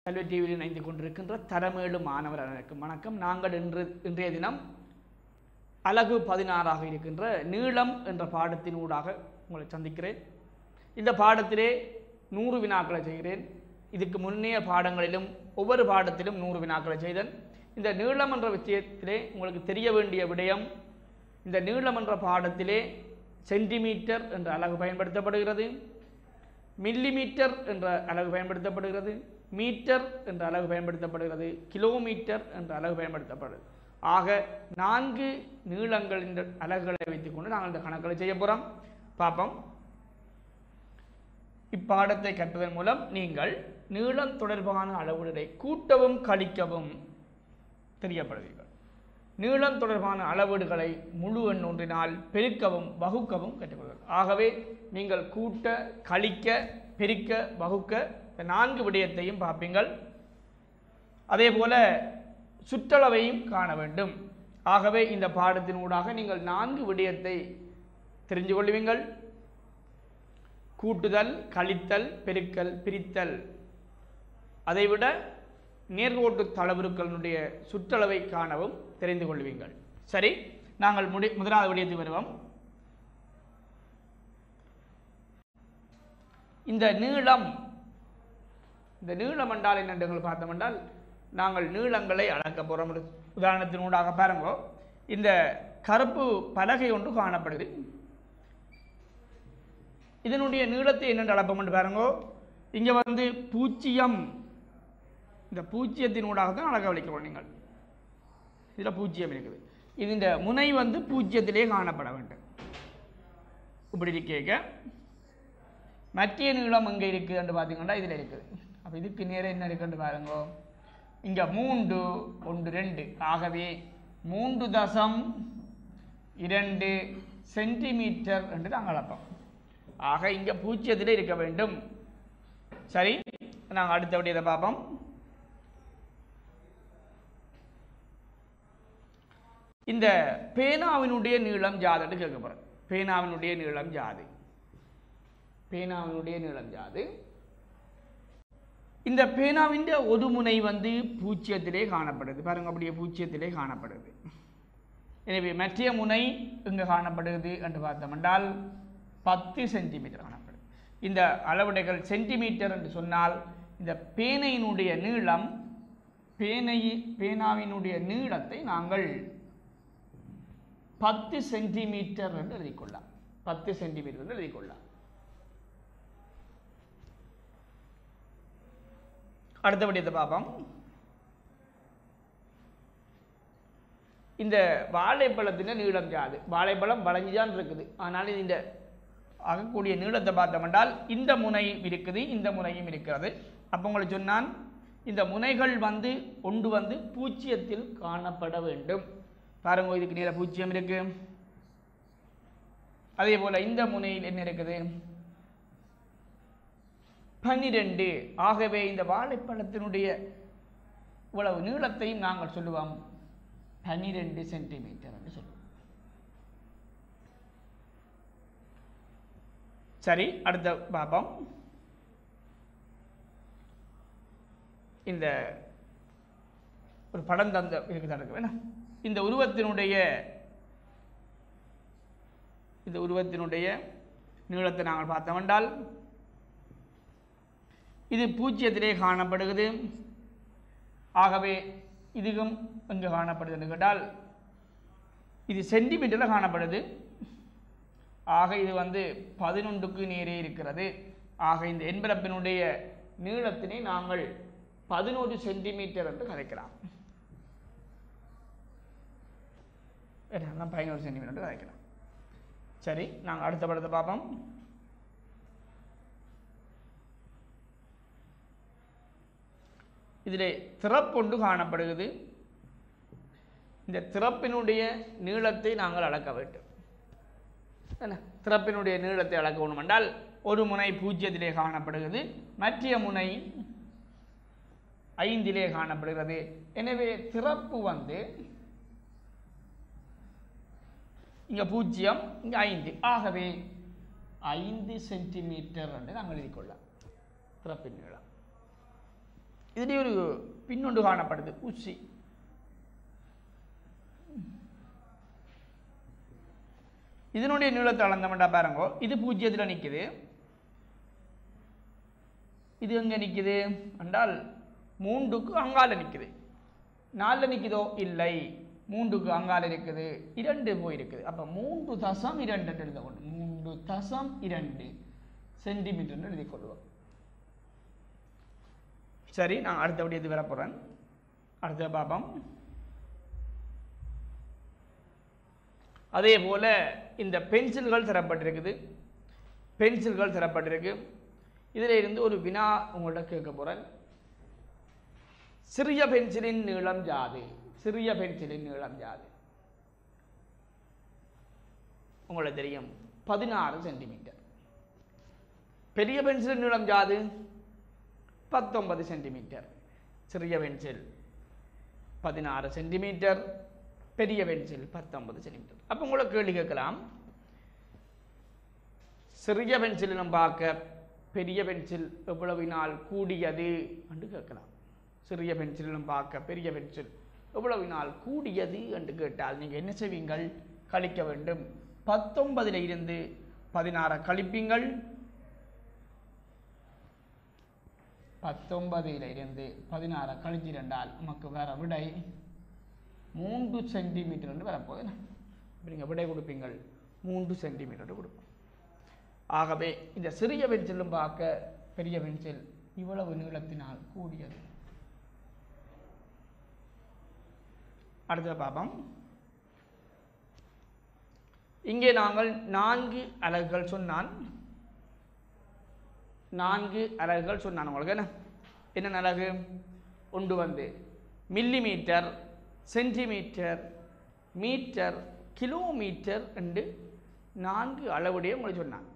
கல்வி டிவியில் இணைந்து கொண்டிருக்கின்ற தரமேழு மாணவர் அனைவருக்கும் வணக்கம் நாங்கள் இன்று இன்றைய தினம் அலகு பதினாறாக இருக்கின்ற நீளம் என்ற பாடத்தின் ஊடாக உங்களை சந்திக்கிறேன் இந்த பாடத்திலே நூறு வினாக்களை செய்கிறேன் இதுக்கு முன்னைய பாடங்களிலும் ஒவ்வொரு பாடத்திலும் நூறு வினாக்களை செய்தேன் இந்த நீளம் என்ற விஷயத்திலே உங்களுக்கு தெரிய வேண்டிய விடயம் இந்த நீளம் என்ற பாடத்திலே சென்டிமீட்டர் என்ற அலகு பயன்படுத்தப்படுகிறது மில்லிமீட்டர் என்ற அலகு பயன்படுத்தப்படுகிறது மீட்டர் என்ற அலகு பயன்படுத்தப்படுகிறது கிலோமீட்டர் என்ற அலகு பயன்படுத்தப்படுது ஆக நான்கு நீளங்கள் இந்த அலகுகளை வைத்துக்கொண்டு நாங்கள் இந்த கணக்குகளை செய்ய போகிறோம் பார்ப்போம் இப்பாடத்தை கற்பதன் மூலம் நீங்கள் நீளம் தொடர்பான அளவுகளை கூட்டவும் கழிக்கவும் தெரியப்படுவீர்கள் நீளம் தொடர்பான அளவீடுகளை முழு எண் ஒன்றினால் பெருக்கவும் வகுக்கவும் கற்றுக்கொள்வீர்கள் ஆகவே நீங்கள் கூட்ட கழிக்க பெருக்க வகுக்க இந்த நான்கு விடயத்தையும் பார்ப்பீங்கள் அதே போல சுற்றளவையும் காண வேண்டும் ஆகவே இந்த பாடத்தின் ஊடாக நீங்கள் நான்கு விடயத்தை தெரிந்து கொள்வீங்கள் கூட்டுதல் கழித்தல் பெருக்கல் பிரித்தல் அதைவிட நேர்கோட்டு தளவுருக்களினுடைய சுற்றளவை காணவும் தெரிந்து கொள்வீங்கள் சரி நாங்கள் முடி முதலாவது விடயத்துக்கு வருவோம் இந்த நீளம் இந்த நீளம் என்றால் என்ன என்று பார்த்தோம் என்றால் நாங்கள் நீளங்களை அளக்க போகிறோம் உதாரணத்தினூடாக பாருங்க இந்த கருப்பு பலகை ஒன்று காணப்படுது இதனுடைய நீளத்தை என்னென்று அளப்போம் என்று பாருங்க இங்கே வந்து பூஜ்ஜியம் இந்த பூஜ்ஜியத்தினூடாக தான் அளக்க வலிக்கிறோம் நீங்கள் இதில் பூஜ்ஜியம் இருக்குது இது இந்த முனை வந்து பூஜ்ஜியத்திலே காணப்பட வேண்டும் இப்படி கேட்க மத்திய நீளம் எங்கே இருக்குதுன்னு பார்த்தீங்கன்னா இதில் இருக்குது அப்போ இதுக்கு நேரம் என்ன இருக்குன்னு பாருங்க இங்கே மூன்று ஒன்று ரெண்டு ஆகவே மூன்று தசம் இரண்டு சென்டிமீட்டர் என்று நாங்கள் அளப்போம் ஆக இங்கே பூஜ்ஜியத்தில் இருக்க வேண்டும் சரி நாங்கள் அடுத்தபடி இதை பார்ப்போம் இந்த பேனாவினுடைய நீளம் ஜாதுன்னு கேட்க போகிறேன் பேனாவினுடைய நீளம் ஜாது பேனாவினுடைய நீளம் ஜாது இந்த பேனாவின் ஒரு முனை வந்து பூஜ்ஜியத்திலே காணப்படுது பாருங்க அப்படியே பூஜ்ஜியத்திலே காணப்படுது எனவே மற்ற முனை இங்கே காணப்படுது என்று பார்த்தோம் என்றால் பத்து சென்டிமீட்டர் காணப்படுது இந்த அளவுடைகள் சென்டிமீட்டர் என்று சொன்னால் இந்த பேனையினுடைய நீளம் பேனை பேனாவினுடைய நீளத்தை நாங்கள் பத்து சென்டிமீட்டர் என்று எழுதிக்கொள்ளலாம் பத்து சென்டிமீட்டர் என்று எழுதிக்கொள்ளலாம் அடுத்தபடியத்தை பார்ப்போம் இந்த வாழைப்பழத்தின் நீளம் ஜாது வாழைப்பழம் வளைஞ்சுதான் இருக்குது ஆனால் இந்த ஆகக்கூடிய நீளத்தை பார்த்தோம் என்றால் இந்த முனை இருக்குது இந்த முனையும் இருக்கிறது அப்போ உங்களுக்கு சொன்னான் இந்த முனைகள் வந்து ஒன்று வந்து பூச்சியத்தில் காணப்பட வேண்டும் பாருங்க இதுக்கு நேர பூஜ்ஜியம் இருக்கு அதே போல இந்த முனையில் என்ன இருக்குது பன்னிரெண்டு ஆகவே இந்த வாழைப்பழத்தினுடைய இவ்வளவு நீளத்தையும் நாங்கள் சொல்லுவோம் பன்னிரெண்டு சென்டிமீட்டர் என்று சொல்லுவோம் சரி அடுத்த பாப்போம் இந்த ஒரு படம் தந்த இருக்குதான் இருக்கு வேணா இந்த உருவத்தினுடைய இந்த உருவத்தினுடைய நீளத்தை நாங்கள் பார்த்தோம் என்றால் இது பூஜ்ஜியத்திலே காணப்படுகிறது ஆகவே இதுவும் இங்கே காணப்படுதுன்னு கேட்டால் இது சென்டிமீட்டரில் காணப்படுது ஆக இது வந்து பதினொன்றுக்கு நேரே இருக்கிறது ஆக இந்த என்பரப்பினுடைய நீளத்தினை நாங்கள் பதினோரு சென்டிமீட்டர் என்று கதைக்கலாம் பதினோரு சென்டிமீட்டர் கதைக்கலாம் சரி நாங்கள் அடுத்த படத்தை பார்ப்போம் இதில் திறப்பொண்டு காணப்படுகிறது இந்த திறப்பினுடைய நீளத்தை நாங்கள் அளக்க வேண்டும் என்ன திறப்பினுடைய நீளத்தை அளக்க வேண்டும் என்றால் ஒரு முனை பூஜ்ஜியத்திலே காணப்படுகிறது மற்ற முனை ஐந்திலே காணப்படுகிறது எனவே திறப்பு வந்து இங்கே பூஜ்ஜியம் இங்கே ஐந்து ஆகவே ஐந்து சென்டிமீட்டர் என்று நாங்கள் எழுதிக்கொள்ளலாம் திறப்பின் நீளம் இதுலேயே ஒரு பின்னொண்டு காணப்படுது உச்சி இதனுடைய நீளத்தை அளந்தோம்டா பாருங்க இது பூஜ்ஜியத்தில் நிற்குது இது எங்கே நிற்குது என்றால் மூன்றுக்கு அங்கால நிற்குது நாலில் நிற்குதோ இல்லை மூன்றுக்கு அங்கால இருக்குது இரண்டு போயிருக்குது அப்போ மூன்று தசம் இரண்டு என்று எழுத கொண்டு மூன்று தசம் இரண்டு சென்டிமீட்டர் எழுதி கொள்வோம் சரி நான் அடுத்தபடி இது வரப்போகிறேன் அடுத்த பாப்பம் அதே போல் இந்த பென்சில்கள் தரப்பட்டிருக்குது பென்சில்கள் தரப்பட்டிருக்கு இதில் இருந்து ஒரு வினா உங்கள்கிட்ட கேட்க போகிறேன் சிறிய பென்சிலின் நீளம் யாது சிறிய பென்சிலின் நீளம் யாது உங்களுக்கு தெரியும் பதினாறு சென்டிமீட்டர் பெரிய பென்சிலின் நீளம் யாது பத்தொன்பது சென்டிமீட்டர் சிறிய பென்சில் பதினாறு சென்டிமீட்டர் பெரிய பென்சில் பத்தொன்பது சென்டிமீட்டர் அப்போ உங்களை கேள்வி கேட்கலாம் சிறிய பென்சிலிலும் பார்க்க பெரிய பென்சில் எவ்வளவு நாள் கூடியது என்று கேட்கலாம் சிறிய பென்சிலிலும் பார்க்க பெரிய பென்சில் எவ்வளவு நாள் கூடியது என்று கேட்டால் நீங்கள் என்ன செய்வீங்கள் கழிக்க வேண்டும் பத்தொன்பதில் இருந்து பதினாறை கழிப்பீங்கள் பத்தொன்பதில் இருந்து பதினாறை கழிச்சிருந்தால் நமக்கு வேற விடை மூன்று சென்டிமீட்டர் என்று வரப்போகுது இப்போ நீங்கள் விடை கொடுப்பீங்கள் மூன்று சென்டிமீட்டர் கொடுப்போம் ஆகவே இந்த சிறிய பென்சிலும் பார்க்க பெரிய பென்சில் இவ்வளவு நீளத்தினால் கூடியது அடுத்த பாப்பம் இங்கே நாங்கள் நான்கு அலகுகள் சொன்னான் நான்கு அலகுகள் சொன்னான் உங்களுக்கு என்ன என்ன அலகு ஒன்று வந்து millimetre centimetre metre kilometre என்று நான்கு அளவுடைய உங்களுக்கு சொன்னான்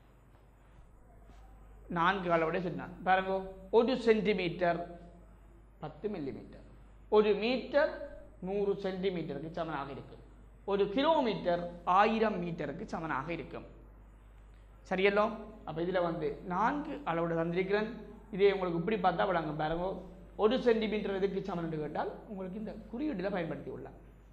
நான்கு அளவுடைய சொன்னான் பாருங்க ஒரு சென்டிமீட்டர் பத்து மில்லிமீட்டர் ஒரு மீட்டர் நூறு சென்டிமீட்டருக்கு சமனாக இருக்கும் ஒரு கிலோமீட்டர் ஆயிரம் மீட்டருக்கு சமனாக இருக்கும் சரியல்லோ அப்போ இதில் வந்து நான்கு அளவோட தந்திருக்கிறேன் இதே உங்களுக்கு இப்படி பார்த்தா விளங்க பாருங்க ஒரு சென்டிமீட்டர் எதுக்கு சமன் என்று கேட்டால் உங்களுக்கு இந்த குறியீட்டில் பயன்படுத்தி உள்ளார்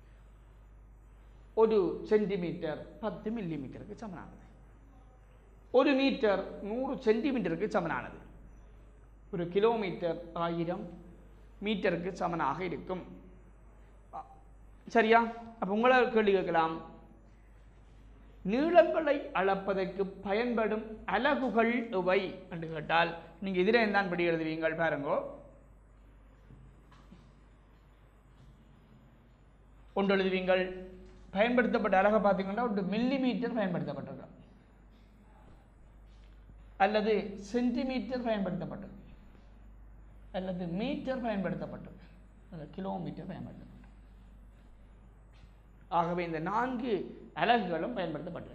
ஒரு சென்டிமீட்டர் பத்து மில்லி மீட்டருக்கு சமனானது ஒரு மீட்டர் நூறு சென்டிமீட்டருக்கு சமனானது ஒரு கிலோமீட்டர் ஆயிரம் மீட்டருக்கு சமனாக இருக்கும் அ- சரியா அப்போ உங்களை கேள்வி கேட்கலாம் நீளங்களை அளப்பதற்கு பயன்படும் அலகுகள் எவை என்று கேட்டால் நீங்கள் இதில் தான் படி எழுதுவீங்கள் பாருங்கோ ஒன்று எழுதுவீங்கள் பயன்படுத்தப்பட்ட அலகை பார்த்தீங்கன்னா ஒரு மில்லி மீட்டர் பயன்படுத்தப்பட்டிருக்கு அல்லது சென்டிமீட்டர் பயன்படுத்தப்பட்டது அல்லது மீட்டர் பயன்படுத்தப்பட்டது அல்லது கிலோமீட்டர் பயன்படுத்தப்பட்டது ஆகவே இந்த நான்கு அலகுகளும் பயன்படுத்தப்பட்டது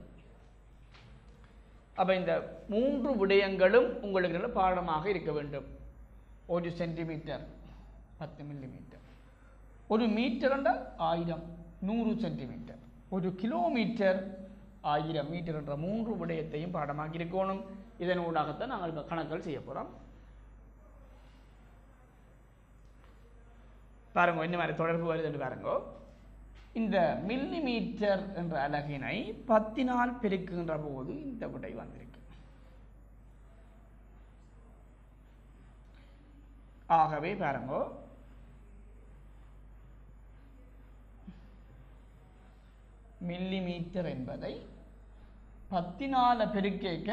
அப்ப இந்த மூன்று விடயங்களும் உங்களுக்கு நல்ல பாடமாக இருக்க வேண்டும் ஒரு சென்டிமீட்டர் பத்து மில்லிமீட்டர் ஒரு மீட்டர் என்றால் ஆயிரம் நூறு சென்டிமீட்டர் ஒரு கிலோமீட்டர் ஆயிரம் மீட்டர் என்ற மூன்று விடயத்தையும் பாடமாக்கி இருக்கணும் இதன் ஊடாகத்தான் நாங்கள் இப்போ கணக்குகள் செய்ய போகிறோம் பாருங்க இந்த மாதிரி தொடர்பு வருதுன்னு பாருங்க இந்த மில்லி மீட்டர் என்ற அலகினை பத்தினால் பெருக்குகின்ற போது இந்த விடை வந்திருக்கு ஆகவே பாருங்க மில்லி மீட்டர் என்பதை பத்தினால பெருக்கேக்க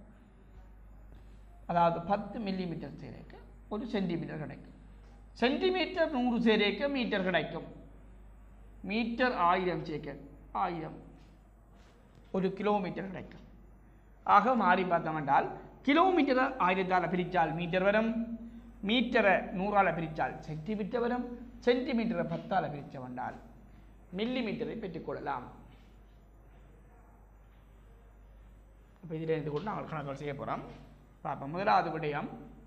அதாவது பத்து மில்லி மீட்டர் சேரேக்க ஒரு சென்டிமீட்டர் கிடைக்கும் சென்டிமீட்டர் நூறு சேரேக்க மீட்டர் கிடைக்கும் மீட்டர் ஆயிரம் சேர்க்க ஆயிரம் ஒரு கிலோமீட்டர் கிடைக்கும் ஆக மாறி பார்த்தோம் என்றால் கிலோமீட்டரை ஆயிரத்தால் பிரித்தால் மீட்டர் வரும் மீட்டரை நூறால் பிரித்தால் சென்டிமீட்டர் வரும் சென்டிமீட்டரை பத்தால் பிரித்த வந்தால் மில்லி மீட்டரை பெற்றுக்கொள்ளலாம் இப்போ இதில் இருந்து கூட நாங்கள் கணக்குகள் செய்ய போகிறோம் பார்ப்போம் முதலாவது விடயம்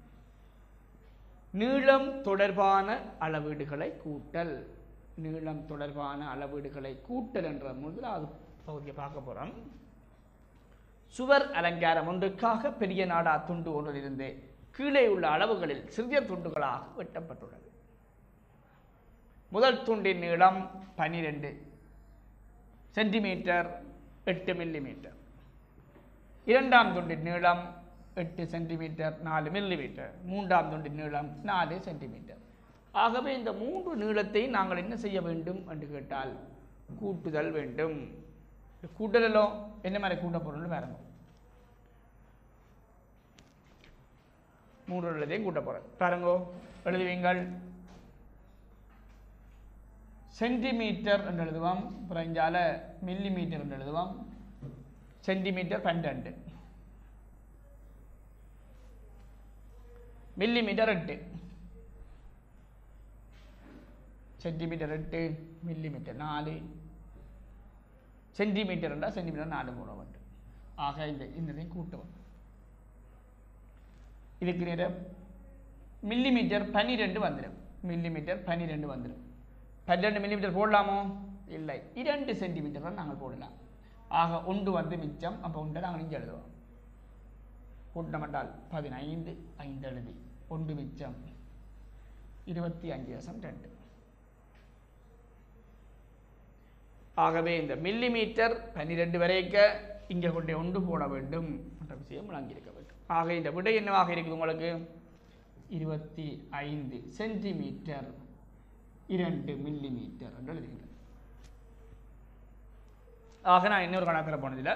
நீளம் தொடர்பான அளவீடுகளை கூட்டல் நீளம் தொடர்பான அளவீடுகளை கூட்டல் என்ற முதலாவது பகுதியை பார்க்க போகிறோம் சுவர் அலங்காரம் ஒன்றுக்காக பெரிய நாடா துண்டு ஒன்றிலிருந்து கீழே உள்ள அளவுகளில் சிறிய துண்டுகளாக வெட்டப்பட்டுள்ளது முதல் துண்டின் நீளம் பன்னிரெண்டு சென்டிமீட்டர் எட்டு மில்லிமீட்டர் இரண்டாம் துண்டின் நீளம் எட்டு சென்டிமீட்டர் நாலு மில்லிமீட்டர் மூன்றாம் துண்டின் நீளம் நாலு சென்டிமீட்டர் ஆகவே இந்த மூன்று நீளத்தை நாங்கள் என்ன செய்ய வேண்டும் என்று கேட்டால் கூட்டுதல் வேண்டும் கூட்டலோ என்ன மாதிரி கூட்ட பொருள்னு பாருங்க மூன்று நீளத்தையும் கூட்ட போகிறேன் பாருங்கோ எழுதுவீங்கள் சென்டிமீட்டர் என்று எழுதுவோம் அப்புறம் இங்கால மில்லிமீட்டர் என்று எழுதுவோம் சென்டிமீட்டர் பன்னெண்டு மில்லிமீட்டர் எட்டு சென்டிமீட்டர் எட்டு மில்லிமீட்டர் நாலு சென்டிமீட்டர் என்றால் சென்டிமீட்டர் நாலு மூணு உண்டு ஆக இந்த இந்த கூட்டுவோம் இதுக்கு நேரம் மில்லிமீட்டர் பன்னிரெண்டு வந்துடும் மில்லிமீட்டர் பன்னிரெண்டு வந்துடும் பன்னிரெண்டு மில்லிமீட்டர் போடலாமோ இல்லை இரண்டு சென்டிமீட்டர் தான் நாங்கள் போடலாம் ஆக ஒன்று வந்து மிச்சம் அப்போ ஒன்றை நாங்கள் இங்கே எழுதுவோம் கூட்டமட்டால் பதினைந்து ஐந்து எழுதி ஒன்று மிச்சம் இருபத்தி அஞ்சு தசம் ரெண்டு ஆகவே இந்த மில்லிமீட்டர் பன்னிரெண்டு வரைக்க இங்கே கொண்டே ஒன்று போட வேண்டும் என்ற விஷயம் விளங்கியிருக்க வேண்டும் ஆக இந்த விடை என்னவாக இருக்குது உங்களுக்கு இருபத்தி ஐந்து சென்டிமீட்டர் இரண்டு மில்லிமீட்டர் என்று எழுதுகிறேன் ஆக நான் இன்னொரு கணக்கில் போனதில்லை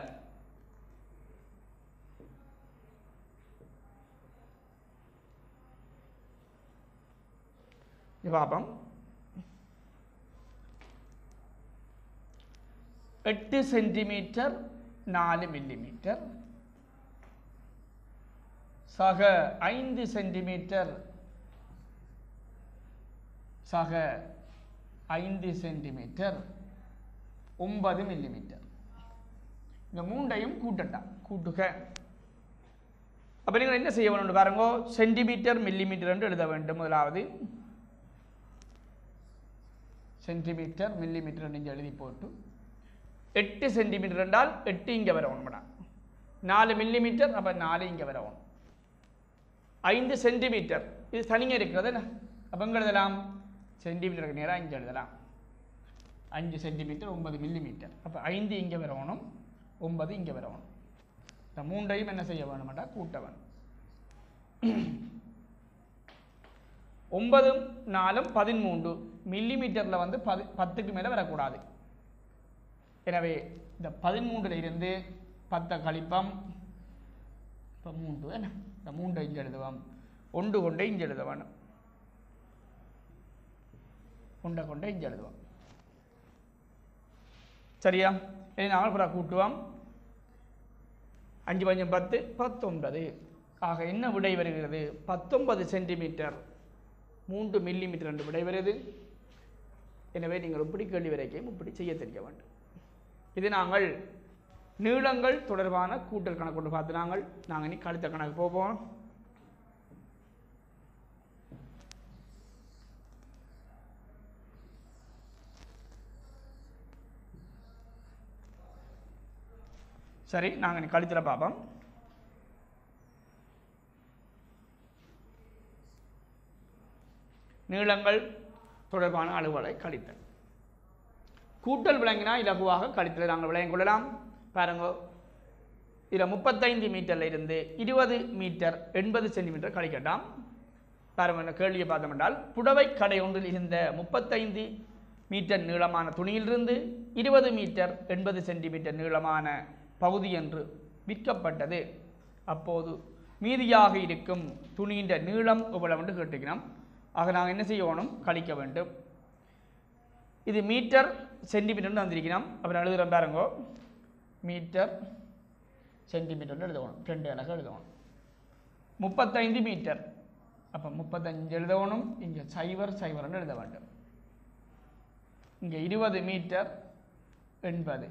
இது பார்ப்போம் எட்டு சென்டிமீட்டர் நாலு மில்லிமீட்டர் சக ஐந்து சென்டிமீட்டர் சக ஐந்து சென்டிமீட்டர் ஒன்பது மில்லிமீட்டர் இந்த மூண்டையும் கூட்டட்டான் கூட்டுக அப்போ நீங்கள் என்ன செய்ய வேண்டும் பாருங்க சென்டிமீட்டர் மில்லிமீட்டர் என்று எழுத வேண்டும் முதலாவது சென்டிமீட்டர் மில்லிமீட்டர் நீங்கள் எழுதி போட்டு எட்டு சென்டிமீட்டர் என்றால் எட்டு இங்கே வரணும் நாலு மில்லிமீட்டர் அப்போ நாலு இங்கே வரணும் ஐந்து சென்டிமீட்டர் இது தனியாக இருக்கிறது என்ன அப்போ எங்கே எழுதலாம் சென்டிமீட்டருக்கு நேராக இங்கே எழுதலாம் அஞ்சு சென்டிமீட்டர் ஒன்பது மில்லிமீட்டர் அப்போ ஐந்து இங்கே வரணும் ஒன்பது இங்கே வரணும் இந்த மூன்றையும் என்ன செய்ய வேணுமெண்டா கூட்ட வேணும் ஒன்பதும் நாலும் பதிமூன்று மில்லிமீட்டரில் வந்து பதி பத்துக்கு மேலே வரக்கூடாது எனவே இந்த பதிமூன்றில் இருந்து பத்தை கழிப்பம் இப்போ மூன்று என்ன இந்த மூன்றை இங்கே எழுதுவோம் ஒன்று கொண்டே இங்கே எழுத வேணும் ஒன்றை கொண்டே இங்கே எழுதுவோம் சரியா இனி நாங்கள் புறா கூட்டுவோம் அஞ்சு பஞ்சம் பத்து பத்தொன்பது ஆக என்ன விடை வருகிறது பத்தொன்பது சென்டிமீட்டர் மூன்று மில்லிமீட்டர் என்று விடை வருது எனவே நீங்கள் இப்படி கேள்வி வரைக்கும் இப்படி செய்ய தெரிய வேண்டும் இது நாங்கள் நீளங்கள் தொடர்பான கூட்டல் கணக்கு கொண்டு பார்த்து நாங்கள் நாங்கள் இனி கழுத்த கணக்கு போவோம் சரி நாங்கள் இனி கழுத்தில் பார்ப்போம் நீளங்கள் தொடர்பான அளவுகளை கழித்தல் கூட்டல் விளங்கினா இலகுவாக கழித்தலை நாங்கள் விளங்கிக் கொள்ளலாம் பாருங்க இதில் முப்பத்தைந்து மீட்டரில் இருந்து இருபது மீட்டர் எண்பது சென்டிமீட்டர் கழிக்கட்டாம் பாருங்க இந்த கேள்வியை பார்த்தோம் என்றால் புடவை கடை ஒன்றில் இருந்த முப்பத்தைந்து மீட்டர் நீளமான துணியிலிருந்து இருபது மீட்டர் எண்பது சென்டிமீட்டர் நீளமான பகுதி என்று விற்கப்பட்டது அப்போது மீதியாக இருக்கும் துணியின் நீளம் எவ்வளவு என்று கேட்டுக்கிறோம் ஆக நாங்கள் என்ன செய்யணும் கழிக்க வேண்டும் இது மீட்டர் சென்டிமீட்டர்னு வந்திருக்கிறோம் அப்புறம் எழுதுகிறோம் பாருங்கோ மீட்டர் சென்டிமீட்டர்னு எழுதணும் ரெண்டு அழகாக எழுதணும் முப்பத்தைந்து மீட்டர் அப்போ முப்பத்தஞ்சு எழுதணும் இங்கே சைவர் சைவர்னு எழுத வேண்டும் இங்கே இருபது மீட்டர் எண்பது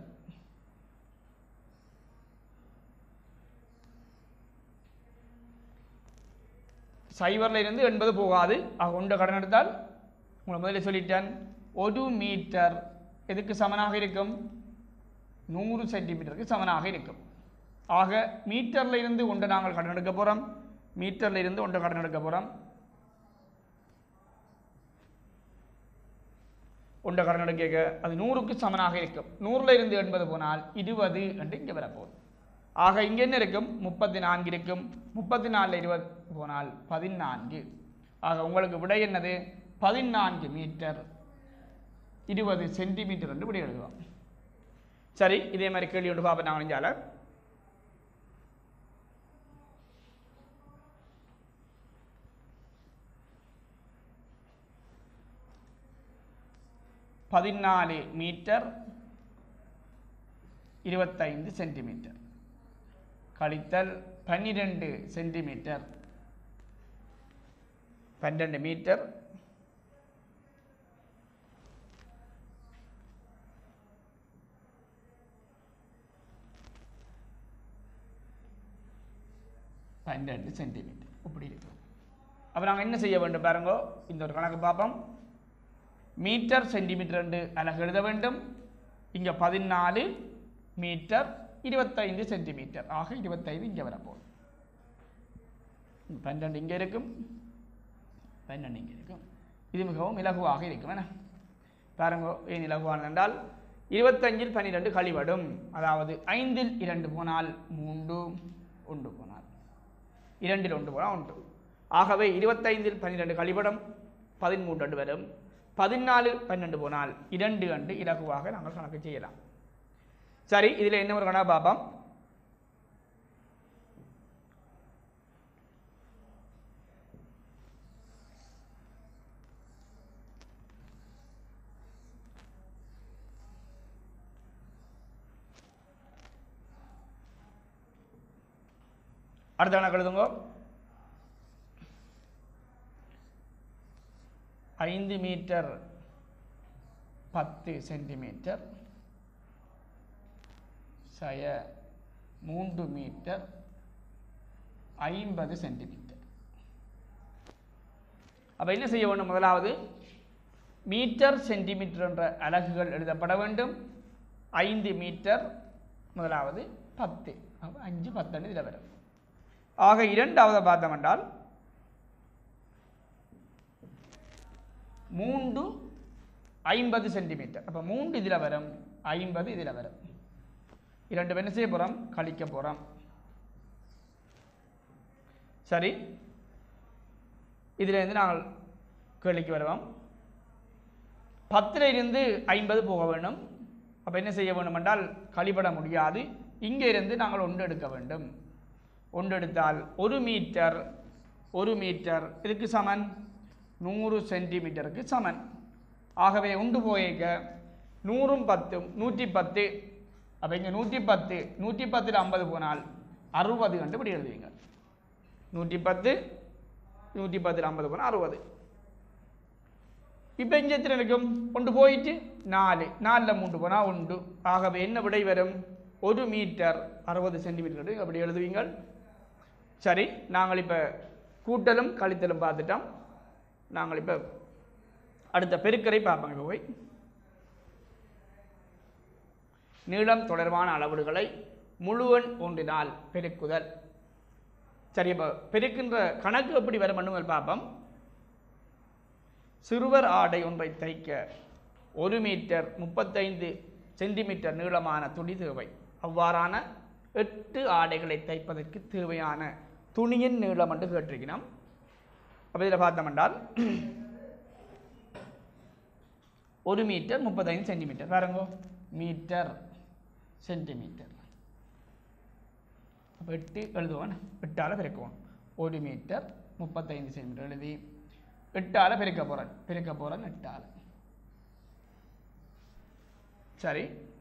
சைவரில் இருந்து எண்பது போகாது ஆக ஒன்றை கடன் எடுத்தால் உங்களை முதல்ல சொல்லிட்டேன் ஒரு மீட்டர் எதுக்கு சமனாக இருக்கும் நூறு சென்டிமீட்டருக்கு சமனாக இருக்கும் ஆக மீட்டரில் இருந்து ஒன்றை நாங்கள் கடன் எடுக்க போகிறோம் மீட்டரில் இருந்து ஒன்றை கடன் எடுக்க போகிறோம் ஒன்றை கடன் எடுக்க அது நூறுக்கு சமனாக இருக்கும் நூறில் இருந்து எண்பது போனால் இருபது என்று இங்கே வரப்போகுது ஆக இங்கே என்ன இருக்கும் முப்பத்தி நான்கு இருக்கும் முப்பத்தி நாலில் இருபது போனால் பதினான்கு ஆக உங்களுக்கு விடை என்னது பதினான்கு மீட்டர் இருபது சென்டிமீட்டர் என்று விடை எழுதுவோம் சரி இதே மாதிரி கேள்வி ஒன்று பார்ப்போம் நாங்கள் நெஞ்சால பதினாலு மீட்டர் இருபத்தைந்து சென்டிமீட்டர் கழித்தல் பன்னிரெண்டு சென்டிமீட்டர் பன்னெண்டு மீட்டர் பன்னெண்டு சென்டிமீட்டர் இப்படி இருக்கு அப்போ நாங்கள் என்ன செய்ய வேண்டும் பாருங்க இந்த ஒரு கணக்கு பார்ப்போம் மீட்டர் சென்டிமீட்டர் என்று அலகு எழுத வேண்டும் இங்கே பதினாலு மீட்டர் இருபத்தைந்து சென்டிமீட்டர் ஆக இருபத்தைந்து இங்கே வரப்போகுது பன்னெண்டு இங்கே இருக்கும் பன்னெண்டு இங்கே இருக்கும் இது மிகவும் இலகுவாக இருக்கும் என்ன பாருங்க ஏன் இலகுவானது என்றால் இருபத்தஞ்சில் பன்னிரெண்டு கழிவடும் அதாவது ஐந்தில் இரண்டு போனால் மூன்று ஒன்று போனால் இரண்டில் ஒன்று போனால் ஒன்று ஆகவே இருபத்தைந்தில் பன்னிரெண்டு கழிபடம் பதிமூன்று அண்டு வரும் பதினாலு பன்னெண்டு போனால் இரண்டு அண்டு இலகுவாக நாங்கள் கணக்கு செய்யலாம் சரி இதில் என்ன ஒரு கணக்கு பார்ப்போம் அடுத்த கணக்கு எழுதுங்க ஐந்து மீட்டர் பத்து சென்டிமீட்டர் சய மூன்று மீட்டர் ஐம்பது சென்டிமீட்டர் அப்போ என்ன செய்ய வேண்டும் முதலாவது மீட்டர் சென்டிமீட்டர் என்ற அலகுகள் எழுதப்பட வேண்டும் ஐந்து மீட்டர் முதலாவது பத்து அப்போ அஞ்சு பத்தன்னு இதில் வரும் ஆக இரண்டாவது பார்த்தோம் என்றால் மூன்று ஐம்பது சென்டிமீட்டர் அப்போ மூன்று இதில் வரும் ஐம்பது இதில் வரும் இரண்டு என்ன செய்ய போகிறோம் கழிக்க போகிறோம் சரி இதில் இருந்து நாங்கள் கேள்விக்கு வருவோம் பத்தில் இருந்து ஐம்பது போக வேண்டும் அப்போ என்ன செய்ய வேண்டும் என்றால் கழிபட முடியாது இங்கே இருந்து நாங்கள் ஒன்று எடுக்க வேண்டும் ஒன்று எடுத்தால் ஒரு மீட்டர் ஒரு மீட்டர் இதுக்கு சமன் நூறு சென்டிமீட்டருக்கு சமன் ஆகவே உண்டு போயிருக்க நூறும் பத்தும் நூற்றி பத்து அப்போ இங்கே நூற்றி பத்து நூற்றி பத்தில் ஐம்பது போனால் அறுபது கண்டுபிடி எழுதுவீங்க நூற்றி பத்து நூற்றி பத்தில் ஐம்பது போனால் அறுபது இப்போ இங்கே எத்தனை இருக்கும் ஒன்று போயிட்டு நாலு நாலில் மூன்று போனால் உண்டு ஆகவே என்ன விடை வரும் ஒரு மீட்டர் அறுபது சென்டிமீட்டர் அப்படி எழுதுவீங்கள் சரி நாங்கள் இப்போ கூட்டலும் கழித்தலும் பார்த்துட்டோம் நாங்கள் இப்போ அடுத்த பெருக்கரை பார்ப்போங்க இப்போ போய் நீளம் தொடர்பான அளவீடுகளை முழுவன் ஒன்றினால் பெருக்குதல் சரி இப்போ பெருக்கின்ற கணக்கு எப்படி வரும் பண்ணுங்கள் பார்ப்போம் சிறுவர் ஆடை ஒன்றை தைக்க ஒரு மீட்டர் முப்பத்தைந்து சென்டிமீட்டர் நீளமான துணி தேவை அவ்வாறான எட்டு ஆடைகளை தைப்பதற்கு தேவையான துணியின் நீளம் என்று கேட்டிருக்கிறோம் அப்போ இதில் பார்த்தோம் என்றால் ஒரு மீட்டர் முப்பத்தைந்து சென்டிமீட்டர் பாருங்க மீட்டர் சென்டிமீட்டர் அப்போ எட்டு எழுதுவோம் எட்டால் பெருக்குவோம் ஒரு மீட்டர் முப்பத்தைந்து சென்டிமீட்டர் எழுதி எட்டால் பெருக்க போகிறேன் பெருக்க போகிறேன் எட்டால் சரி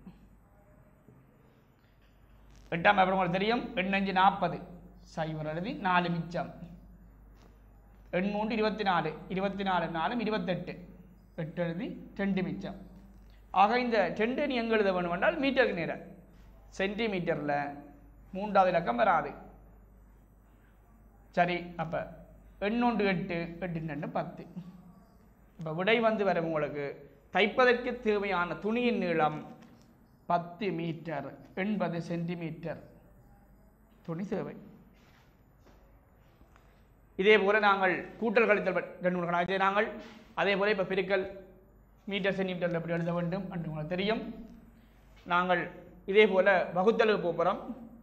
எட்டாம் பேப்பர் உங்களுக்கு தெரியும் எண்ணஞ்சு நாற்பது சைபர் எழுதி நாலு மிச்சம் எண் மூன்று இருபத்தி நாலு இருபத்தி நாலு நாலும் இருபத்தெட்டு எட்டு எழுதி ரெண்டு மிச்சம் ஆக இந்த ரெண்டு நீ எங்கே எழுத வேணும் என்றால் மீட்டருக்கு நேர சென்டிமீட்டரில் மூன்றாவது இலக்கம் வராது சரி அப்போ எண்ணொன்று எட்டு எட்டு ரெண்டு பத்து இப்போ விடை வந்து வரும் உங்களுக்கு தைப்பதற்கு தேவையான துணியின் நீளம் பத்து மீட்டர் எண்பது சென்டிமீட்டர் துணி தேவை இதே போல நாங்கள் கூட்டல் கழித்தல் ப- ரெண்டு மூணு கணக்கு நாங்கள் அதே போல இப்போ பெருக்கல் மீட்டர் சென்டிமீட்டரில் எப்படி எழுத வேண்டும் என்று உங்களுக்கு தெரியும் நாங்கள் இதே போல வகுத்தலுக்கு போகிறோம்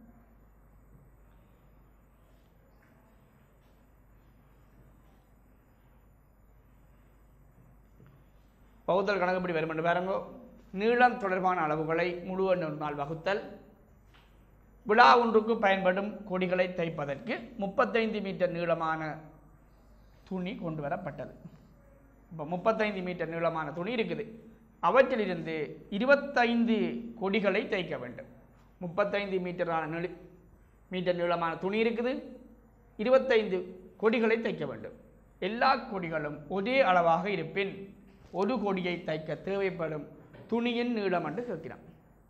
வகுத்தல் கணக்கு எப்படி வரும் என்று பாருங்க நீளம் தொடர்பான அளவுகளை முழு எண்ணால் வகுத்தல் விழா ஒன்றுக்கு பயன்படும் கொடிகளை தைப்பதற்கு முப்பத்தைந்து மீட்டர் நீளமான துணி கொண்டு வரப்பட்டது இப்போ முப்பத்தைந்து மீட்டர் நீளமான துணி இருக்குது அவற்றிலிருந்து இருபத்தைந்து கொடிகளை தைக்க வேண்டும் முப்பத்தைந்து மீட்டரான நீள மீட்டர் நீளமான துணி இருக்குது இருபத்தைந்து கொடிகளை தைக்க வேண்டும் எல்லா கொடிகளும் ஒரே அளவாக இருப்பின் ஒரு கொடியை தைக்க தேவைப்படும் துணியின் நீளம் என்று கேட்கிறான்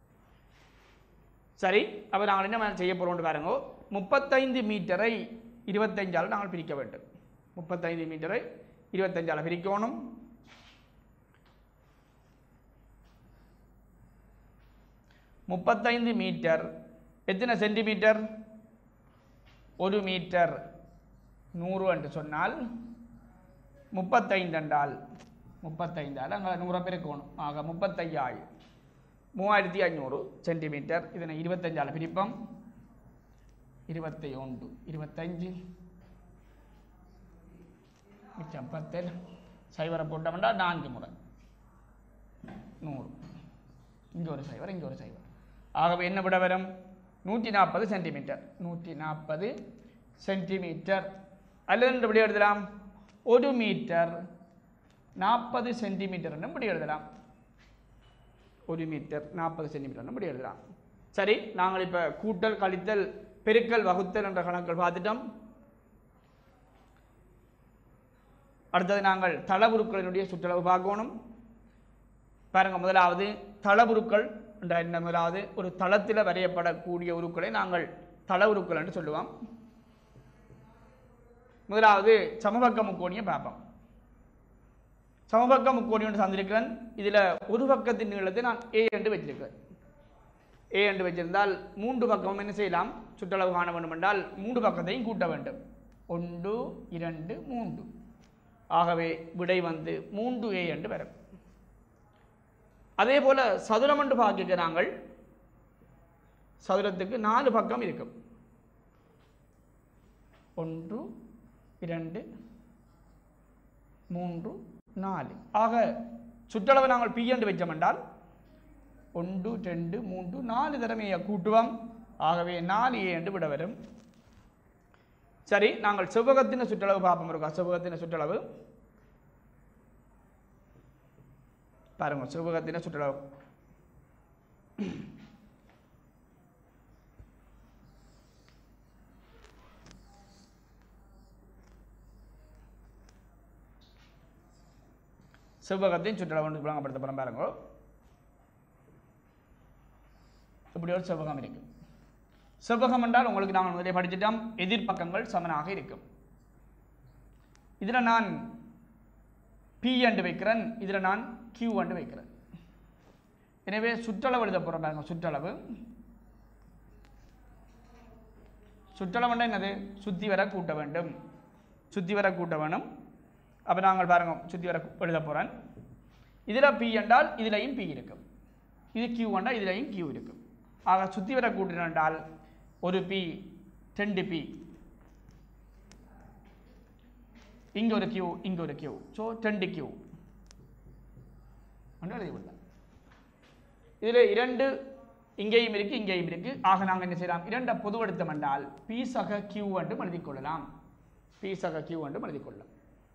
சரி அப்போ நாங்கள் என்ன செய்ய போகிறோம்னு பாருங்க முப்பத்தைந்து மீட்டரை இருபத்தஞ்சால் நாங்கள் பிரிக்க வேண்டும் முப்பத்தைந்து மீட்டரை இருபத்தஞ்சால் பிரிக்கணும் முப்பத்தைந்து மீட்டர் எத்தனை சென்டிமீட்டர் ஒரு மீட்டர் நூறு என்று சொன்னால் முப்பத்தைந்து என்றால் முப்பத்தைந்தால் அங்கே நூறு பெருக்கணும் ஆக முப்பத்தையாயிரம் மூவாயிரத்தி ஐநூறு சென்டிமீட்டர் இதனை இருபத்தஞ்சால் பிரிப்போம் இருபத்தி ஒன்று இருபத்தஞ்சு மிச்சம் பத்து சைவரை போட்டோம்னா நான்கு முறை நூறு இங்கே ஒரு சைவர் இங்கே ஒரு சைவர் ஆகவே என்ன விட வரும் நூற்றி நாற்பது சென்டிமீட்டர் நூற்றி நாற்பது சென்டிமீட்டர் அல்லது என்று இப்படி எழுதலாம் ஒரு மீட்டர் நாற்பது சென்டிமீட்டர் இப்படி எழுதலாம் ஒரு மீட்டர் நாற்பது சென்டிமீட்டர் இப்படி எழுதலாம் சரி நாங்கள் இப்போ கூட்டல் கழித்தல் பெருக்கல் வகுத்தல் என்ற கணக்குகள் பார்த்துட்டோம் அடுத்தது நாங்கள் தளவுருக்களினுடைய சுற்றளவு பார்க்கணும் பாருங்க முதலாவது தளவுருக்கள் என்ற என்ன முதலாவது ஒரு தளத்தில் வரையப்படக்கூடிய உருக்களை நாங்கள் தளவுருக்கள் என்று சொல்லுவோம் முதலாவது சமபக்க முக்கோணியை பார்ப்போம் சமபக்க முக்கோணி ஒன்று தந்திருக்கிறேன் இதில் ஒரு பக்கத்தின் நீளத்தை நான் ஏ என்று வச்சிருக்கிறேன் ஏ என்று வச்சிருந்தால் மூன்று பக்கமும் என்ன செய்யலாம் சுற்றளவு காண வேண்டும் என்றால் மூன்று பக்கத்தையும் கூட்ட வேண்டும் ஒன்று இரண்டு மூன்று ஆகவே விடை வந்து மூன்று ஏ என்று வரும் அதே போல சதுரம் என்று பார்க்க நாங்கள் சதுரத்துக்கு நாலு பக்கம் இருக்கும் ஒன்று இரண்டு மூன்று நாலு ஆக சுற்றளவு நாங்கள் பி என்று வச்சோம் என்றால் ஒன்று ரெண்டு மூன்று நாலு தடவையை கூட்டுவோம் ஆகவே நாலு ஏ என்று விட வரும் சரி நாங்கள் செவ்வகத்தின சுற்றளவு பார்ப்போம் இருக்கா செவ்வகத்தின சுற்றளவு பாருங்க செவ்வகத்தின சுற்றளவு செவ்வகத்தின் சுற்றளவு ஒன்று விளங்கப்படுத்த போகிறோம் பாருங்க இப்படி ஒரு செவ்வகம் இருக்கு செவ்வகம் என்றால் உங்களுக்கு நாங்கள் முதலே படிச்சிட்டோம் எதிர்ப்பக்கங்கள் சமனாக இருக்கும் இதில் நான் பி என்று வைக்கிறேன் இதில் நான் கியூ என்று வைக்கிறேன் எனவே சுற்றளவு எழுத போகிறோம் பாருங்க சுற்றளவு சுற்றளவுன்னா என்னது சுற்றி வர கூட்ட வேண்டும் சுற்றி வர கூட்ட வேணும் அப்போ நாங்கள் பாருங்க சுற்றி வர எழுத போகிறேன் இதில் பி என்றால் இதிலையும் பி இருக்கும் இது கியூ என்றால் இதிலையும் கியூ இருக்கும் ஆக சுற்றி வர கூட்டினோம் என்றால் ஒரு பி ரெண்டு பி இங்கே ஒரு கியூ இங்கே ஒரு கியூ ஸோ ரெண்டு கியூ என்று எழுதிவிடலாம் இதில் இரண்டு இங்கேயும் இருக்கு இங்கேயும் இருக்கு ஆக நாங்கள் என்ன செய்யலாம் இரண்டை பொதுவெடுத்தோம் என்றால் பி சக கியூ என்றும் எழுதிக் கொள்ளலாம் பி சக கியூ என்றும் எழுதிக் கொள்ளலாம்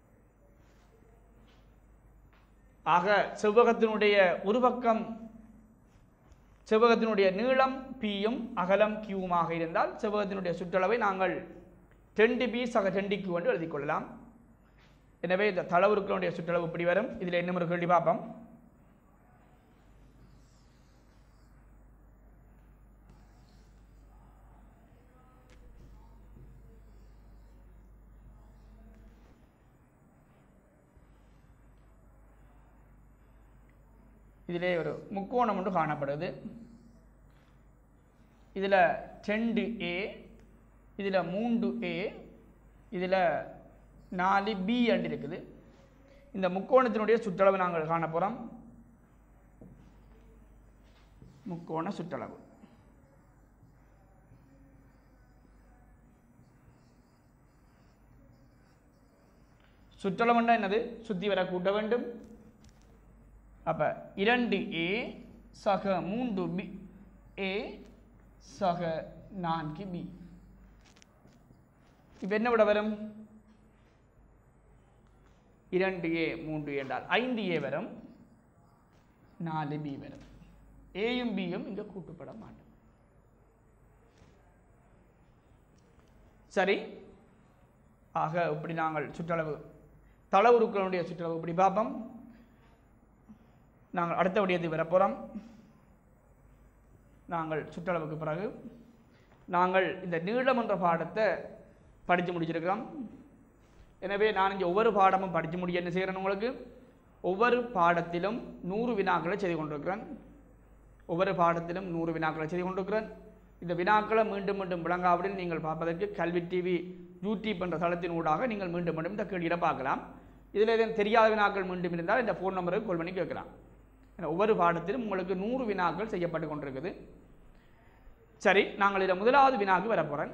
ஆக செவ்வகத்தினுடைய ஒரு பக்கம் செவ்வகத்தினுடைய நீளம் பியும் அகலம் கியூமாக இருந்தால் செவ்வகத்தினுடைய சுற்றளவை நாங்கள் ரெண்டு பி சக ரெண்டு கியூ என்று எழுதிக் கொள்ளலாம் எனவே இந்த தளவுருக்களுடைய சுற்றளவு இப்படி வரும் இதில் என்ன ஒரு கேள்வி பார்ப்போம் இதிலே ஒரு முக்கோணம் ஒன்று காணப்படுது இதில் ரெண்டு ஏ இதில் மூன்று ஏ இதில் நாலு பி அண்டு இருக்குது இந்த முக்கோணத்தினுடைய சுற்றளவு நாங்கள் காண போகிறோம் முக்கோண சுற்றளவு சுற்றளவுண்டா என்னது சுற்றி வர கூட்ட வேண்டும் அப்போ இரண்டு ஏ சக மூன்று பி ஏ சக நான்கு பி இப்போ என்ன விட வரும் இரண்டு ஏ மூன்று ஏ என்றால் ஐந்து ஏ வரும் நாலு பி வரும் ஏயும் பியும் இங்கே கூட்டுப்பட மாட்டோம் சரி ஆக இப்படி நாங்கள் சுற்றளவு தளவுருக்களுடைய சுற்றளவு இப்படி பார்ப்போம் நாங்கள் அடுத்த விடயத்துக்கு வரப்போகிறோம் நாங்கள் சுற்றளவுக்கு பிறகு நாங்கள் இந்த நீளம் என்ற பாடத்தை படித்து முடிச்சிருக்கிறோம் எனவே நான் இங்கே ஒவ்வொரு பாடமும் படித்து முடிய என்ன செய்கிறேன் உங்களுக்கு ஒவ்வொரு பாடத்திலும் நூறு வினாக்களை செய்து கொண்டிருக்கிறேன் ஒவ்வொரு பாடத்திலும் நூறு வினாக்களை செய்து கொண்டிருக்கிறேன் இந்த வினாக்களை மீண்டும் மீண்டும் விளங்காவிடில் நீங்கள் பார்ப்பதற்கு கல்வி டிவி யூடியூப் என்ற தளத்தின் ஊடாக நீங்கள் மீண்டும் மீண்டும் இந்த கேள்வியை பார்க்கலாம் இதில் ஏதேனும் தெரியாத வினாக்கள் மீண்டும் இருந்தால் இந்த ஃபோன் நம்பருக்கு கால் பண்ணி கேட்கலாம் ஏன்னா ஒவ்வொரு பாடத்திலும் உங்களுக்கு நூறு வினாக்கள் செய்யப்பட்டு கொண்டிருக்குது சரி நாங்கள் இதில் முதலாவது வினாக்கு வரப்போகிறேன்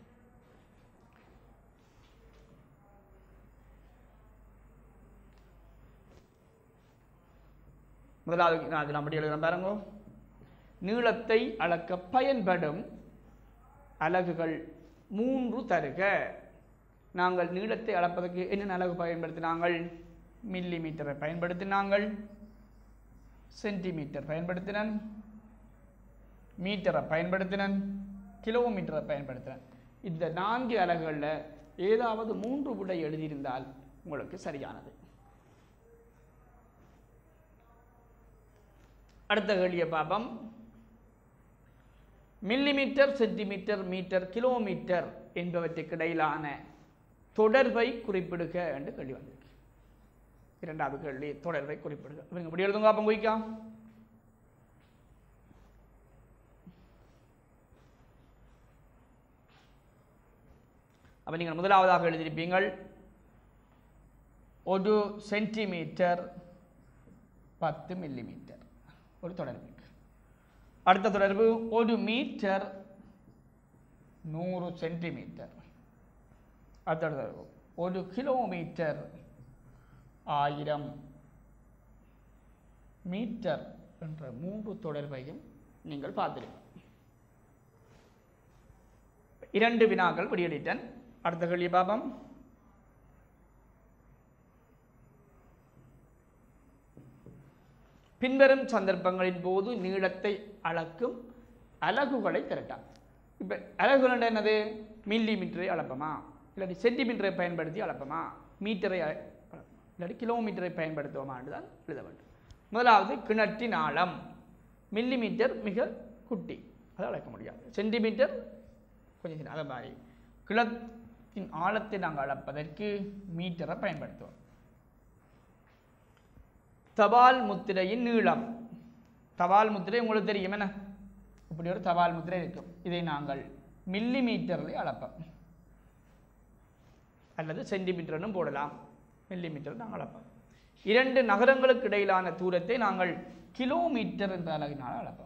முதலாவது வினாக்கு நான் படி எழுதுகிறேன் பாருங்க நீளத்தை அளக்க பயன்படும் அலகுகள் மூன்று தருக நாங்கள் நீளத்தை அளப்பதற்கு என்னென்ன அலகு பயன்படுத்தினாங்கள் மில்லி மீட்டரை பயன்படுத்தினாங்கள் சென்டிமீட்டர் பயன்படுத்தினன் மீட்டரை பயன்படுத்தினன் கிலோமீட்டரை பயன்படுத்தினன் இந்த நான்கு அலகுகளில் ஏதாவது மூன்று விடை எழுதியிருந்தால் உங்களுக்கு சரியானது அடுத்த கேள்வியை பார்ப்போம் மில்லிமீட்டர் சென்டிமீட்டர் மீட்டர் கிலோமீட்டர் என்பவற்றுக்கு இடையிலான தொடர்பை குறிப்பிடுக என்று கேள்வி வந்திருக்கு இரண்டாவது கேள்வி தொடர்பை குறிப்பிடுக இவங்க இப்படி எழுதுங்க அப்போ குயிக்கா அப்போ நீங்கள் முதலாவதாக எழுதியிருப்பீங்கள் ஒரு சென்டிமீட்டர் பத்து மில்லிமீட்டர் ஒரு தொடர்பு அடுத்த தொடர்பு ஒரு மீட்டர் நூறு சென்டிமீட்டர் அடுத்த தொடர்பு ஒரு கிலோமீட்டர் ஆயிரம் மீட்டர் என்ற மூன்று தொடர்பையும் நீங்கள் பார்த்திருப்பீங்க இரண்டு வினாக்கள் வெளியிட்டேன் அடுத்த கேள்வி பாபம் பின்வரும் சந்தர்ப்பங்களின் போது நீளத்தை அளக்கும் அலகுகளை திரட்டாம் இப்போ அலகுகள் என்னது மில்லி மீட்டரை அளப்போமா இல்லாட்டி சென்டிமீட்டரை பயன்படுத்தி அளப்போமா மீட்டரை அ- அளப்போமா? இல்லாட்டி கிலோமீட்டரை பயன்படுத்துவோமான்னு தான் எழுத வேண்டும் முதலாவது கிணற்றின் ஆழம் மில்லி மீட்டர் மிக குட்டி அதை அளக்க முடியாது சென்டிமீட்டர் கொஞ்சம் சின்ன அதை மாதிரி கிணத்தின் ஆழத்தை நாங்கள் அளப்பதற்கு மீட்டரை பயன்படுத்துவோம் தபால் முத்திரையின் நீளம் தபால் முத்திரை உங்களுக்கு தெரியும் என்ன இப்படி ஒரு தபால் முத்திரை இருக்கும் இதை நாங்கள் மில்லி மீட்டரில் அளப்போம் அல்லது சென்டிமீட்டர்னும் போடலாம் மில்லி மீட்டர் நாங்கள் அளப்போம் இரண்டு நகரங்களுக்கு இடையிலான தூரத்தை நாங்கள் கிலோமீட்டர் என்ற அளவினால் அளப்போம்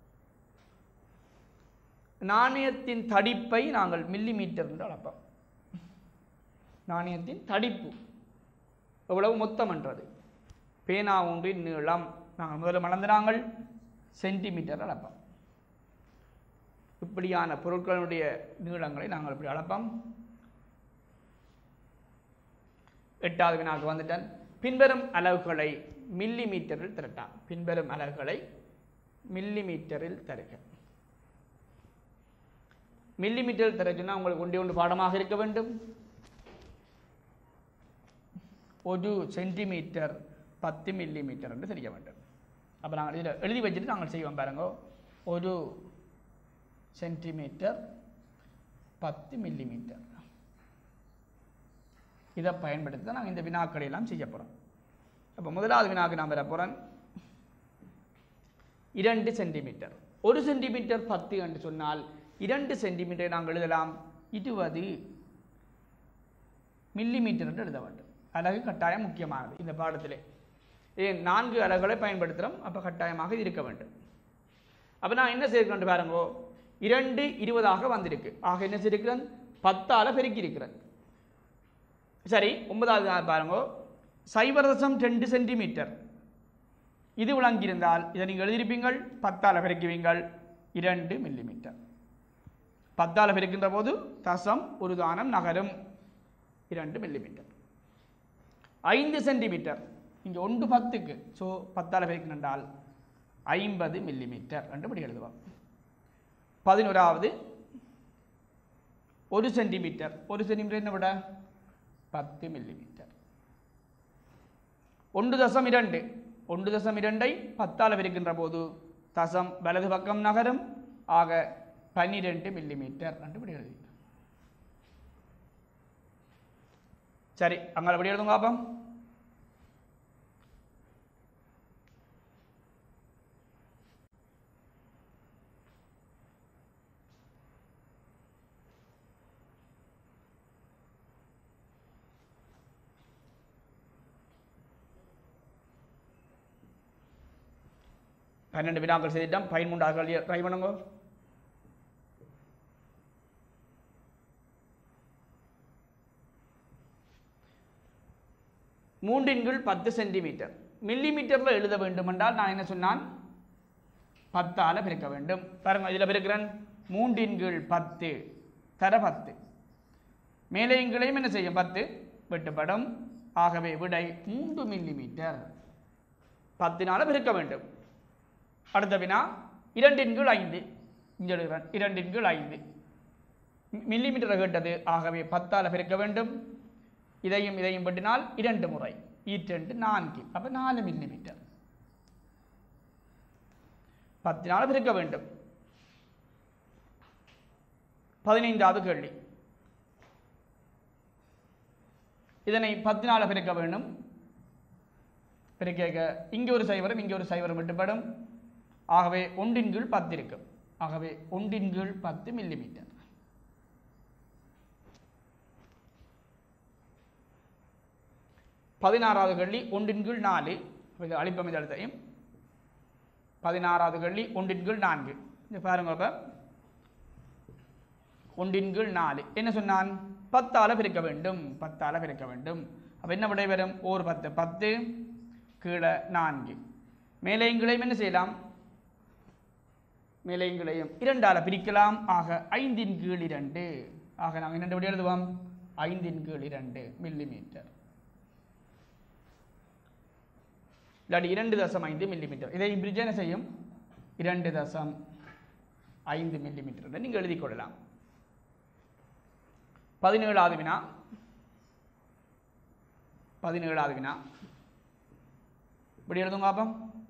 நாணயத்தின் தடிப்பை நாங்கள் மில்லி மீட்டர் என்று அளப்போம் நாணயத்தின் தடிப்பு எவ்வளவு மொத்தம் என்றது பேனா ஒன்றின் நீளம் நாங்கள் முதல்ல மலர்ந்து நாங்கள் சென்டிமீட்டர் அளப்போம் இப்படியான பொருட்களுடைய நீளங்களை நாங்கள் இப்படி அளப்போம் எட்டாவது வினாக்கு வந்துட்டேன் பின்வரும் அளவுகளை மில்லி மீட்டரில் திரட்டாம் பின்வரும் அளவுகளை மில்லி மீட்டரில் தருக மில்லி மீட்டர் தர சொன்னால் உங்களுக்கு ஒன்றே ஒன்று பாடமாக இருக்க வேண்டும் ஒரு சென்டிமீட்டர் பத்து மில்லி மீட்டர் என்று தெரிய வேண்டும் அப்போ நாங்கள் இதில் எழுதி வச்சுட்டு நாங்கள் செய்வோம் பாருங்க ஒரு சென்டிமீட்டர் பத்து மில்லி மீட்டர் இதை பயன்படுத்தி தான் நாங்கள் இந்த வினாக்களை எல்லாம் செய்ய போகிறோம் அப்போ முதலாவது வினாக்கு நான் வர போகிறேன் இரண்டு சென்டிமீட்டர் ஒரு சென்டிமீட்டர் பத்து என்று சொன்னால் இரண்டு சென்டிமீட்டரை நாங்கள் எழுதலாம் இருபது மில்லி மீட்டர் என்று எழுத வேண்டும் அலகு கட்டாயம் முக்கியமானது இந்த பாடத்திலே ஏன் நான்கு அலகுகளை பயன்படுத்துகிறோம் அப்போ கட்டாயமாக இது இருக்க வேண்டும் அப்போ நான் என்ன செய்யிருக்கேன் பாருங்கோ இரண்டு இருபதாக வந்திருக்கு ஆக என்ன செய்திருக்கிறேன் பத்தால் பெருக்கி இருக்கிறேன் சரி ஒன்பதாவது நாள் பாருங்கோ சைபர் தசம் ரெண்டு சென்டிமீட்டர் இது விளங்கியிருந்தால் இதை நீங்கள் எழுதியிருப்பீங்கள் பத்தால் பெருக்குவீங்கள் இரண்டு மில்லிமீட்டர் பத்தால் பெருக்கின்ற போது தசம் ஒரு தானம் நகரும் இரண்டு மில்லிமீட்டர் ஐந்து சென்டிமீட்டர் இங்கே ஒன்று பத்துக்கு ஸோ பத்தால் பெருக்கினால் ஐம்பது மில்லிமீட்டர் என்று இப்படி எழுதுவோம் பதினோராவது ஒரு சென்டிமீட்டர் ஒரு சென்டிமீட்டர் என்ன விட பத்து மில்லிமீட்டர் ஒன்று தசம் இரண்டு ஒன்று தசம் இரண்டை பத்தால் பெருக்கின்ற போது தசம் வலது பக்கம் நகரும் ஆக பன்னிரெண்டு மில்லிமீட்டர் என்று இப்படி எழுதி சரி அங்கே எப்படி எழுதுங்க பாப்போம் பன்னெண்டு வினாக்கள் செய்துட்டோம் பதிமூன்றாவது ட்ரை பண்ணுங்க மூன்றின் கீழ் பத்து சென்டிமீட்டர் மில்லிமீட்டரில் எழுத வேண்டுமென்றால் நான் என்ன சொன்னான் பத்தால் பிரிக்க வேண்டும் பாருங்க இதில் பிரிக்கிறேன் மூன்றின் கீழ் பத்து தர பத்து மேலையும் கீழையும் என்ன செய்யும் பத்து வெட்டுப்படும் ஆகவே விடை மூன்று மில்லிமீட்டர் பத்தினால பிரிக்க வேண்டும் அடுத்த வினா இரண்டின் கீழ் ஐந்து இங்கே எழுதுகிறேன் இரண்டின் கீழ் ஐந்து மில்லிமீட்டர் கேட்டது ஆகவே பத்தால் பெருக்க வேண்டும் இதையும் இதையும் வெட்டினால் இரண்டு முறை ஈற்றெண்டு நான்கு அப்போ நாலு மில்லிமீட்டர் பத்தினால் பெருக்க வேண்டும் பதினைந்தாவது கேள்வி இதனை பத்தினால் பெருக்க வேண்டும் பெருக்க இங்கே ஒரு சைவரம் இங்கே ஒரு சைவரம் விட்டுப்படும் ஆகவே ஒன்றின் கீழ் பத்து இருக்கும் ஆகவே ஒன்றின் கீழ் பத்து மில்லிமீட்டர் பதினாறாவது கள்ளி ஒன்றின் கீழ் நாலு இது அழிப்பமை எழுத்தையும் பதினாறாவது கள்ளி ஒன்றின் கீழ் நான்கு இங்க பாருங்க அப்ப ஒன்றின் கீழ் நாலு என்ன சொன்னான் பத்தால பிரிக்க வேண்டும் பத்தால பிரிக்க வேண்டும் அப்ப என்ன விடை வரும் ஓர் பத்து பத்து கீழே நான்கு மேலையும் கீழையும் என்ன செய்யலாம் மேலையும் கீழையும் இரண்டால பிரிக்கலாம் ஆக ஐந்தின் கீழ் இரண்டு ஆக நாங்கள் இரண்டு விட எழுதுவோம் ஐந்தின் கீழ் இரண்டு மில்லிமீட்டர் இல்லாட்டி இரண்டு தசம் ஐந்து மில்லிமீட்டர் இதை பிரிட்ஜ் என்ன செய்யும் இரண்டு தசம் ஐந்து மில்லிமீட்டர் என்று நீங்கள் எழுதிக் கொள்ளலாம் பதினேழாவது வினா பதினேழாவது வினா இப்படி எழுதுங்க அப்போ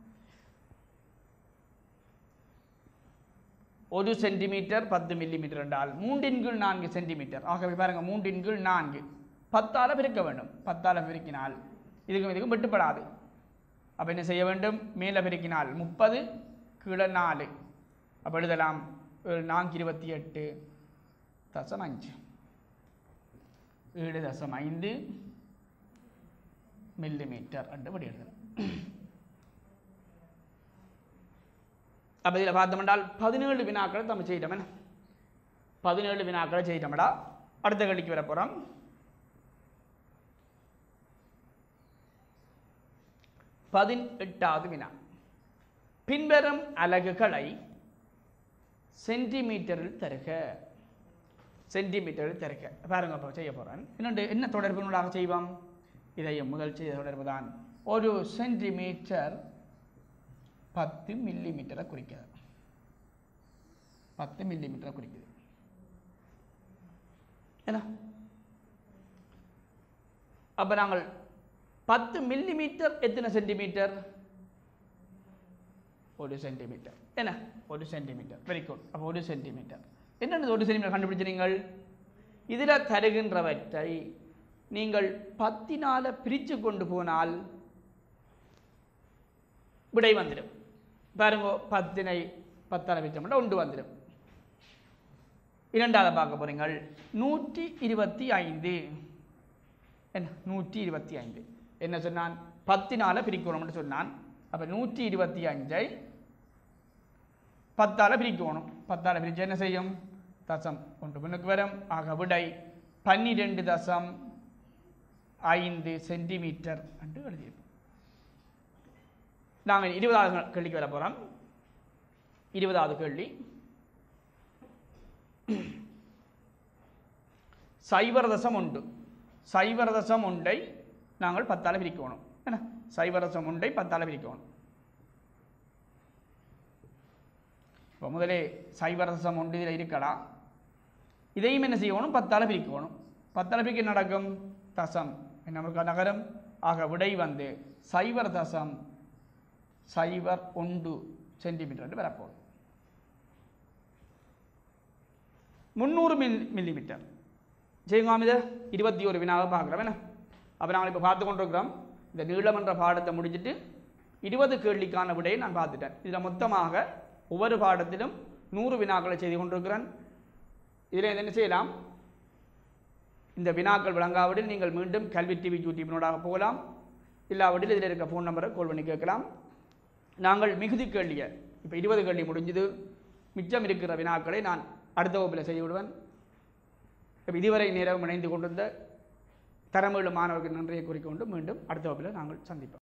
ஒரு சென்டிமீட்டர் பத்து மில்லிமீட்டர் என்றால் மூன்றின் கீழ் நான்கு சென்டிமீட்டர் ஆகவே பாருங்க மூன்றின் கீழ் நான்கு பத்தால பிரிக்க வேண்டும் பத்தால பெருக்கினால் இதுக்கும் இதுக்கும் வெட்டுப்படாது அப்போ என்ன செய்ய வேண்டும் மேலே பெருக்கினால் முப்பது கீழே நாலு அப்போ எழுதலாம் ஒரு நான்கு இருபத்தி எட்டு தசம் அஞ்சு ஏழு தசம் ஐந்து மில்லிமீட்டர் என்று எழுதலாம் அப்போ இதில் பார்த்தோம்னால் பதினேழு வினாக்களை நம்ம செய்யிட்டோம் பதினேழு வினாக்களை செய்யிட்டோம்டா அடுத்த கேள்விக்கு வர போகிறோம் பதினெட்டாவது வினா பின்வரும் அலகுகளை சென்டிமீட்டரில் தருக சென்டிமீட்டரில் தருக பாருங்க அப்போ செய்ய போகிறேன் இன்னொன்று என்ன தொடர்பு நூலாக செய்வோம் இதையும் முதல் செய்த தொடர்பு தான் ஒரு சென்டிமீட்டர் பத்து மில்லி மீட்டரை குறிக்கிறது பத்து மில்லி மீட்டரை குறிக்குது என்ன அப்போ நாங்கள் பத்து மில்லி மீட்டர் எத்தனை சென்டிமீட்டர் ஒரு சென்டிமீட்டர் என்ன ஒரு சென்டிமீட்டர் வெரி குட் அப்போ ஒரு சென்டிமீட்டர் என்னென்ன ஒரு சென்டிமீட்டர் கண்டுபிடிச்ச நீங்கள் இதில் தருகின்றவற்றை நீங்கள் பத்தினால பிரித்து கொண்டு போனால் விடை வந்துடும் பாருங்க பத்தினை பத்தால பிரிச்சோம்னா ஒன்று வந்துடும் இரண்டாவது பார்க்க போறீங்கள் நூற்றி இருபத்தி ஐந்து என்ன நூற்றி இருபத்தி ஐந்து என்ன சொன்னான் பத்தினால பிரிக்கணும்னு சொன்னான் அப்போ நூற்றி இருபத்தி அஞ்சை பத்தால் பிரிக்கணும் பத்தால் பிரித்து என்ன செய்யும் தசம் ஒன்று முன்னுக்கு வரும் ஆக விடை பன்னிரெண்டு தசம் ஐந்து சென்டிமீட்டர் என்று எழுதியிருப்போம் நாங்கள் இருபதாவது கேள்விக்கு வர போகிறோம் இருபதாவது கேள்வி சைபர் தசம் உண்டு சைபர் தசம் உண்டை நாங்கள் பத்தால் பிரிக்கணும் என்ன சைபர் தசம் உண்டை பத்தால் பிரிக்கணும் இப்போ முதலே சைபர் தசம் ஒன்று இதில் இருக்கலாம் இதையும் என்ன செய்யணும் பத்தால் பிரிக்கணும் பத்தால் பிரிக்க என்ன நடக்கும் தசம் நமக்கு நகரம் ஆக விடை வந்து சைபர் தசம் சைபர் ஒன்று சென்டிமீட்டர் வரப்போகுது முந்நூறு மில் மில்லிமீட்டர் செய்யுங்க இதை இருபத்தி ஒரு வினாவை பார்க்குறோம் என்ன அப்போ நாங்கள் இப்போ பார்த்து கொண்டிருக்கிறோம் இந்த நீளம் என்ற பாடத்தை முடிச்சுட்டு இருபது கேள்விக்கான விடையை நான் பார்த்துட்டேன் இதில் மொத்தமாக ஒவ்வொரு பாடத்திலும் நூறு வினாக்களை செய்து கொண்டிருக்கிறேன் இதில் என்ன செய்யலாம் இந்த வினாக்கள் விளங்காவிடில் நீங்கள் மீண்டும் கல்வி டிவி யூடியூபினோடாக போகலாம் இல்லாவிடில் இதில் இருக்க ஃபோன் நம்பரை கால் பண்ணி கேட்கலாம் நாங்கள் மிகுதி கேள்வியை இப்போ இருபது கேள்வி முடிஞ்சுது மிச்சம் இருக்கிற வினாக்களை நான் அடுத்த வகுப்பில் செய்து விடுவேன் இப்ப இதுவரை நேரம் இணைந்து கொண்டிருந்த தரமேழு மாணவர்கள் நன்றியை கூறிக்கொண்டு மீண்டும் அடுத்த வகுப்பில் நாங்கள் சந்திப்போம்